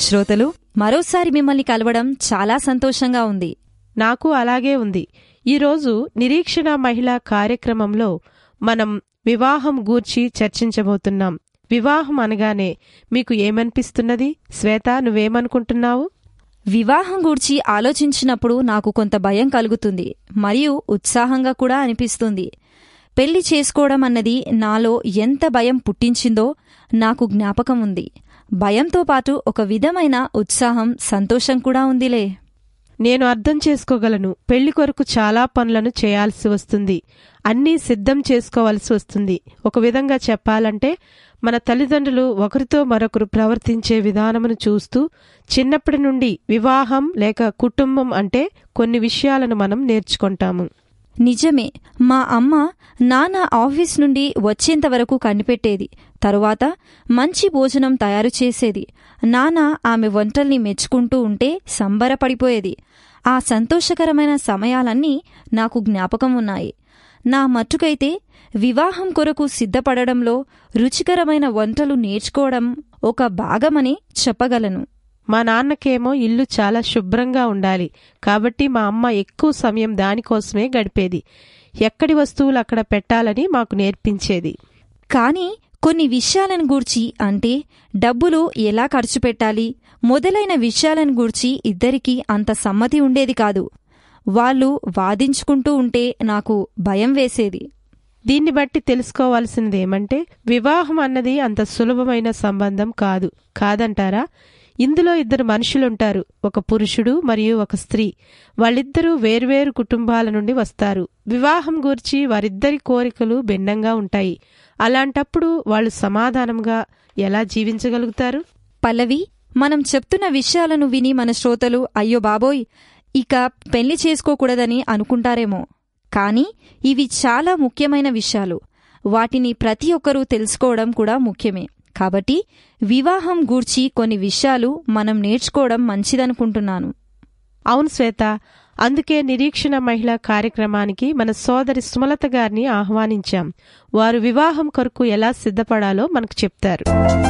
శ్రోతలు మరోసారి మిమ్మల్ని కలవడం చాలా సంతోషంగా ఉంది నాకు అలాగే ఉంది ఈరోజు నిరీక్షణ మహిళా కార్యక్రమంలో మనం వివాహం గూర్చి చర్చించబోతున్నాం వివాహం అనగానే మీకు ఏమనిపిస్తున్నది శ్వేత నువ్వేమనుకుంటున్నావు వివాహం గూర్చి ఆలోచించినప్పుడు నాకు కొంత భయం కలుగుతుంది మరియు ఉత్సాహంగా కూడా అనిపిస్తుంది పెళ్లి చేసుకోవడం అన్నది నాలో ఎంత భయం పుట్టించిందో నాకు జ్ఞాపకం ఉంది భయంతో పాటు ఒక విధమైన ఉత్సాహం సంతోషం కూడా ఉందిలే నేను అర్థం చేసుకోగలను పెళ్లి కొరకు చాలా పనులను చేయాల్సి వస్తుంది అన్నీ సిద్ధం చేసుకోవాల్సి వస్తుంది ఒక విధంగా చెప్పాలంటే మన తల్లిదండ్రులు ఒకరితో మరొకరు ప్రవర్తించే విధానమును చూస్తూ చిన్నప్పటి నుండి వివాహం లేక కుటుంబం అంటే కొన్ని విషయాలను మనం నేర్చుకుంటాము నిజమే మా అమ్మ నాన్న ఆఫీస్ నుండి వచ్చేంత వరకు కనిపెట్టేది తరువాత మంచి భోజనం తయారు చేసేది నాన్న ఆమె వంటల్ని మెచ్చుకుంటూ ఉంటే సంబరపడిపోయేది ఆ సంతోషకరమైన సమయాలన్నీ నాకు జ్ఞాపకం ఉన్నాయి నా మట్టుకైతే వివాహం కొరకు సిద్ధపడడంలో రుచికరమైన వంటలు నేర్చుకోవడం ఒక భాగమని చెప్పగలను మా నాన్నకేమో ఇల్లు చాలా శుభ్రంగా ఉండాలి కాబట్టి మా అమ్మ ఎక్కువ సమయం దానికోసమే గడిపేది ఎక్కడి వస్తువులు అక్కడ పెట్టాలని మాకు నేర్పించేది కానీ కొన్ని విషయాలను గూర్చి అంటే డబ్బులు ఎలా ఖర్చు పెట్టాలి మొదలైన విషయాలను గూర్చి ఇద్దరికీ అంత సమ్మతి ఉండేది కాదు వాళ్ళు వాదించుకుంటూ ఉంటే నాకు భయం వేసేది దీన్ని బట్టి తెలుసుకోవాల్సినది ఏమంటే వివాహం అన్నది అంత సులభమైన సంబంధం కాదు కాదంటారా ఇందులో ఇద్దరు మనుషులుంటారు ఒక పురుషుడు మరియు ఒక స్త్రీ వాళ్ళిద్దరూ వేర్వేరు కుటుంబాల నుండి వస్తారు వివాహం గురించి వారిద్దరి కోరికలు భిన్నంగా ఉంటాయి అలాంటప్పుడు వాళ్ళు సమాధానంగా ఎలా జీవించగలుగుతారు పల్లవి మనం చెప్తున్న విషయాలను విని మన శ్రోతలు అయ్యో బాబోయ్ ఇక పెళ్లి చేసుకోకూడదని అనుకుంటారేమో కానీ ఇవి చాలా ముఖ్యమైన విషయాలు వాటిని ప్రతి ఒక్కరూ తెలుసుకోవడం కూడా ముఖ్యమే కాబట్టి వివాహం గూర్చి కొన్ని విషయాలు మనం నేర్చుకోవడం మంచిదనుకుంటున్నాను అవును శ్వేత అందుకే నిరీక్షణ మహిళా కార్యక్రమానికి మన సోదరి సుమలత గారిని ఆహ్వానించాం వారు వివాహం కొరకు ఎలా సిద్ధపడాలో మనకు చెప్తారు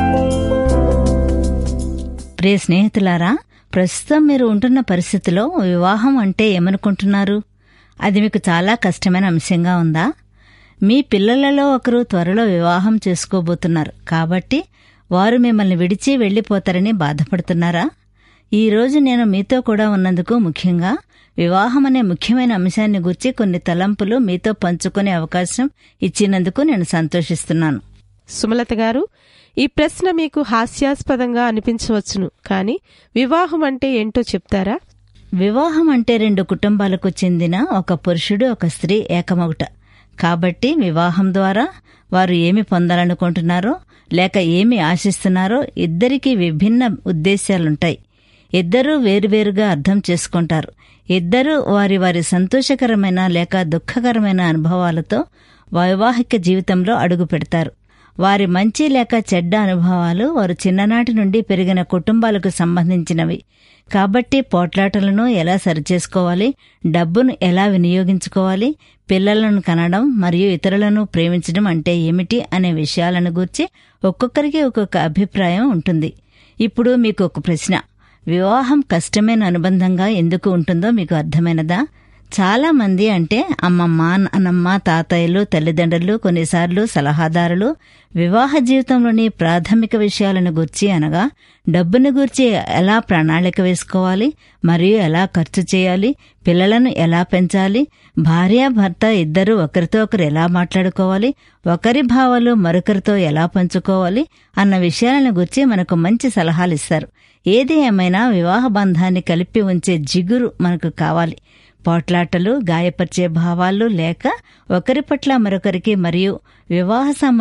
ప్రియ స్నేహితులారా ప్రస్తుతం మీరు ఉంటున్న పరిస్థితిలో వివాహం అంటే ఏమనుకుంటున్నారు అది మీకు చాలా కష్టమైన అంశంగా ఉందా మీ పిల్లలలో ఒకరు త్వరలో వివాహం చేసుకోబోతున్నారు కాబట్టి వారు మిమ్మల్ని విడిచి వెళ్లిపోతారని బాధపడుతున్నారా ఈ రోజు నేను మీతో కూడా ఉన్నందుకు ముఖ్యంగా వివాహం అనే ముఖ్యమైన అంశాన్ని గురించి కొన్ని తలంపులు మీతో పంచుకునే అవకాశం ఇచ్చినందుకు నేను సంతోషిస్తున్నాను సుమలత గారు ఈ ప్రశ్న మీకు హాస్యాస్పదంగా అనిపించవచ్చును కానీ వివాహం అంటే ఏంటో చెప్తారా వివాహం అంటే రెండు కుటుంబాలకు చెందిన ఒక పురుషుడు ఒక స్త్రీ ఏకమగుట కాబట్టి వివాహం ద్వారా వారు ఏమి పొందాలనుకుంటున్నారో లేక ఏమి ఆశిస్తున్నారో ఇద్దరికీ విభిన్న ఉద్దేశాలుంటాయి ఇద్దరూ వేరువేరుగా అర్థం చేసుకుంటారు ఇద్దరూ వారి వారి సంతోషకరమైన లేక దుఃఖకరమైన అనుభవాలతో వైవాహిక జీవితంలో అడుగు పెడతారు వారి మంచి లేక చెడ్డ అనుభవాలు వారు చిన్ననాటి నుండి పెరిగిన కుటుంబాలకు సంబంధించినవి కాబట్టి పోట్లాటలను ఎలా సరిచేసుకోవాలి డబ్బును ఎలా వినియోగించుకోవాలి పిల్లలను కనడం మరియు ఇతరులను ప్రేమించడం అంటే ఏమిటి అనే విషయాలను గూర్చి ఒక్కొక్కరికి ఒక్కొక్క అభిప్రాయం ఉంటుంది ఇప్పుడు మీకు ఒక ప్రశ్న వివాహం కష్టమైన అనుబంధంగా ఎందుకు ఉంటుందో మీకు అర్థమైనదా చాలా మంది అంటే అమ్మమ్మ నాన్నమ్మ తాతయ్యలు తల్లిదండ్రులు కొన్నిసార్లు సలహాదారులు వివాహ జీవితంలోని ప్రాథమిక విషయాలను గూర్చి అనగా డబ్బును గూర్చి ఎలా ప్రణాళిక వేసుకోవాలి మరియు ఎలా ఖర్చు చేయాలి పిల్లలను ఎలా పెంచాలి భార్య భర్త ఇద్దరు ఒకరితో ఒకరు ఎలా మాట్లాడుకోవాలి ఒకరి భావాలు మరొకరితో ఎలా పంచుకోవాలి అన్న విషయాలను గురించి మనకు మంచి సలహాలు ఇస్తారు ఏది ఏమైనా వివాహ బంధాన్ని కలిపి ఉంచే జిగురు మనకు కావాలి పోట్లాటలు గాయపరిచే భావాలు లేక ఒకరి పట్ల మరొకరికి మరియు వివాహ సంబంధ